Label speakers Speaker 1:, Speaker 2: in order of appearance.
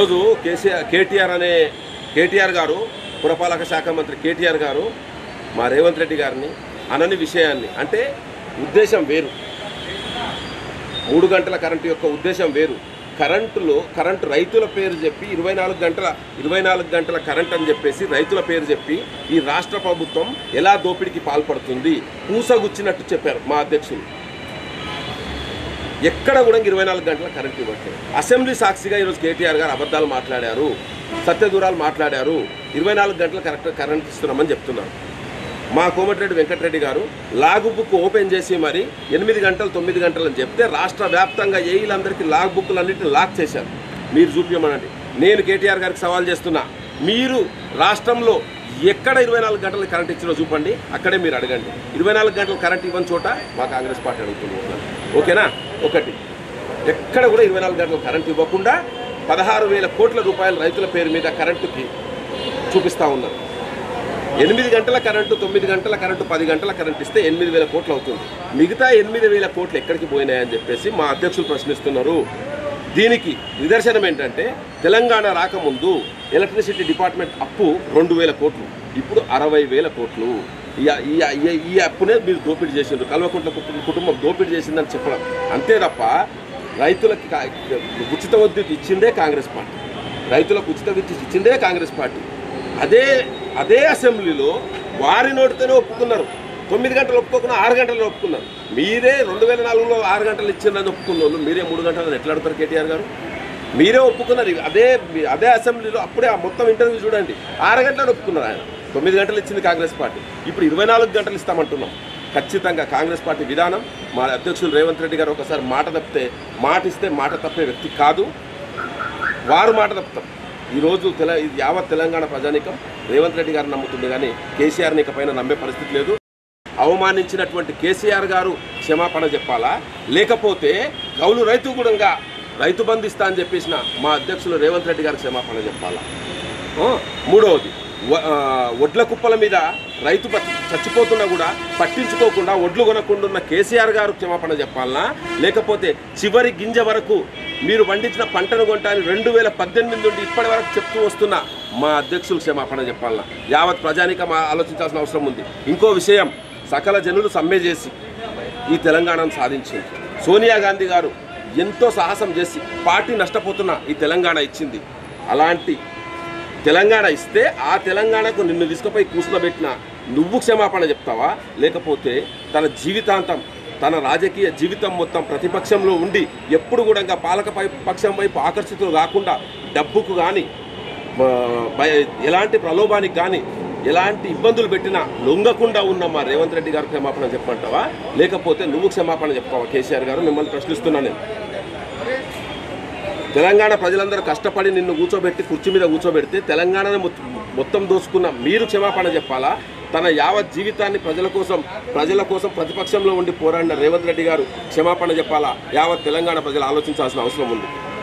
Speaker 1: ఈరోజు కేసీఆర్ కేటీఆర్ అనే కేటీఆర్ గారు పురపాలక శాఖ మంత్రి కేటీఆర్ గారు మా రేవంత్ రెడ్డి గారిని అనని విషయాన్ని అంటే ఉద్దేశం వేరు మూడు గంటల కరెంటు యొక్క ఉద్దేశం వేరు కరెంటులో కరెంటు రైతుల పేరు చెప్పి ఇరవై నాలుగు గంటల ఇరవై నాలుగు గంటల కరెంట్ అని చెప్పేసి రైతుల పేరు చెప్పి ఈ రాష్ట్ర ప్రభుత్వం ఎలా దోపిడీకి పాల్పడుతుంది పూసగుచ్చినట్టు చెప్పారు మా అధ్యక్షులు ఎక్కడ కూడా ఇరవై నాలుగు గంటల కరెంట్ ఇవ్వట్లేదు అసెంబ్లీ సాక్షిగా ఈరోజు కేటీఆర్ గారు అబద్ధాలు మాట్లాడారు సత్యదూరాలు మాట్లాడారు ఇరవై నాలుగు గంటల కరెక్ట్ కరెంట్ ఇస్తున్నామని చెప్తున్నారు మా కోమటిరెడ్డి వెంకటరెడ్డి గారు లాగ్ బుక్ ఓపెన్ చేసి మరి ఎనిమిది గంటలు తొమ్మిది గంటలు అని చెప్తే రాష్ట్ర వ్యాప్తంగా ఏఈలందరికీ లాగ్ బుక్లన్నింటిని లాక్ చేశారు మీరు చూపించమనండి నేను కేటీఆర్ గారికి సవాల్ చేస్తున్నా మీరు రాష్ట్రంలో ఎక్కడ ఇరవై నాలుగు గంటలు కరెంట్ ఇచ్చినో చూపండి అక్కడే మీరు అడగండి ఇరవై నాలుగు గంటలు కరెంట్ ఇవ్వని చోట మా కాంగ్రెస్ పార్టీ అడుగుతుంది ఓకేనా ఒకటి ఎక్కడ కూడా ఇరవై నాలుగు గంటలు కరెంట్ ఇవ్వకుండా పదహారు వేల కోట్ల రూపాయల రైతుల పేరు మీద కరెంటుకి చూపిస్తూ ఉన్నారు ఎనిమిది గంటల కరెంటు తొమ్మిది గంటల కరెంటు పది గంటల కరెంట్ ఇస్తే ఎనిమిది వేల కోట్లు అవుతుంది మిగతా ఎనిమిది వేల కోట్లు ఎక్కడికి పోయినాయని చెప్పేసి మా అధ్యక్షులు ప్రశ్నిస్తున్నారు దీనికి నిదర్శనం ఏంటంటే తెలంగాణ రాకముందు ఎలక్ట్రిసిటీ డిపార్ట్మెంట్ అప్పు రెండు వేల కోట్లు ఇప్పుడు అరవై వేల కోట్లు ఈ ఈ ఈ- ఈ అప్పునే మీరు దోపిడీ చేసిండ్రు కల్వకుంట్ల కుటుంబం కుటుంబం దోపిడీ చేసిందని చెప్పడం అంతే తప్ప రైతులకి కా- ఉచిత విద్యుత్ ఇచ్చిందే కాంగ్రెస్ పార్టీ రైతులకు ఉచిత విద్యుత్ ఇచ్చిందే కాంగ్రెస్ పార్టీ అదే అదే అసెంబ్లీలో వారి నోటితోనే ఒప్పుకున్నారు తొమ్మిది గంటలు ఒప్పుకోకుండా ఆరు గంటలు ఒప్పుకున్నారు మీరే రెండు వేల నాలుగులో ఆరు గంటలు ఇచ్చిందని ఒప్పుకున్న వాళ్ళు మీరే మూడు గంటలు ఎట్లా అడుగుతారు కేటీఆర్ గారు మీరే ఒప్పుకున్నారు ఇవి అదే అదే అసెంబ్లీలో అప్పుడే ఆ మొత్తం ఇంటర్వ్యూ చూడండి ఆరు గంటలు ఒప్పుకున్నారు ఆయన తొమ్మిది గంటలు ఇచ్చింది కాంగ్రెస్ పార్టీ ఇప్పుడు ఇరవై నాలుగు గంటలు ఇస్తామంటున్నాం ఖచ్చితంగా కాంగ్రెస్ పార్టీ విధానం మా అధ్యక్షులు రేవంత్ రెడ్డి గారు ఒకసారి మాట తప్పితే మాట ఇస్తే మాట తప్పే వ్యక్తి కాదు వారు మాట తప్పుతారు ఈరోజు తెల ఇది యావత్ తెలంగాణ ప్రజానీకం రేవంత్ రెడ్డి గారు నమ్ముతుంది కానీ కేసీఆర్ని ఇకపైన నమ్మే పరిస్థితి లేదు అవమానించినటువంటి కేసీఆర్ గారు క్షమాపణ చెప్పాలా లేకపోతే కౌలు రైతు గుడంగా రైతు బంధిస్తా అని చెప్పేసిన మా అధ్యక్షులు రేవంత్ రెడ్డి గారు క్షమాపణ చెప్పాలా ఆ, మూడవది వ- ఆ, వడ్ల కుప్పల మీద రైతు ప- చచ్చిపోతున్నా కూడా పట్టించుకోకుండా ఒడ్లు కొనకుండా ఉన్న కేసీఆర్ గారు క్షమాపణ చెప్పాలనా లేకపోతే చివరి గింజ వరకు మీరు పండించిన పంటను కొంటాని రెండు వేల పద్దెనిమిది నుండి ఇప్పటి వరకు చెప్తూ వస్తున్న మా అధ్యక్షులు క్షమాపణ చెప్పాలనా యావత్ ప్రజానికం ఆ- ఆలోచించాల్సిన అవసరం ఉంది ఇంకో విషయం సకల జనులు సమ్మె చేసి ఈ తెలంగాణను సాధించింది సోనియా గాంధీ గారు ఎంతో సాహసం చేసి పార్టీ నష్టపోతున్న ఈ తెలంగాణ ఇచ్చింది అలాంటి తెలంగాణ ఇస్తే ఆ తెలంగాణకు నిన్ను తీసుకుపోయి కూర్చునబెట్టిన నువ్వు క్షమాపణ చెప్తావా లేకపోతే తన జీవితాంతం తన రాజకీయ జీవితం మొత్తం ప్రతిపక్షంలో ఉండి ఎప్పుడు కూడా ఇంకా పాలక పై- పక్షం వైపు ఆకర్షితులు కాకుండా డబ్బుకు కానీ ఎలాంటి ప్రలోభానికి కానీ ఎలాంటి ఇబ్బందులు పెట్టినా లొంగకుండా ఉన్న మా రేవంత్ రెడ్డి గారు క్షమాపణ చెప్పమంటావా లేకపోతే నువ్వు క్షమాపణ చెప్తావా కేసీఆర్ గారు మిమ్మల్ని ప్రశ్నిస్తున్నా నేను తెలంగాణ ప్రజలందరూ కష్టపడి నిన్ను కూర్చోబెట్టి కుర్చీ మీద కూర్చోబెడితే తెలంగాణను మొత్తం- మొత్తం దోసుకున్న మీరు క్షమాపణ చెప్పాలా తన యావత్ జీవితాన్ని ప్రజల కోసం ప్రజల కోసం ప్రతిపక్షంలో ఉండి పోరాడిన రేవంత్ రెడ్డి గారు క్షమాపణ చెప్పాలా యావత్ తెలంగాణ ప్రజలు ఆలోచించాల్సిన అవసరం ఉంది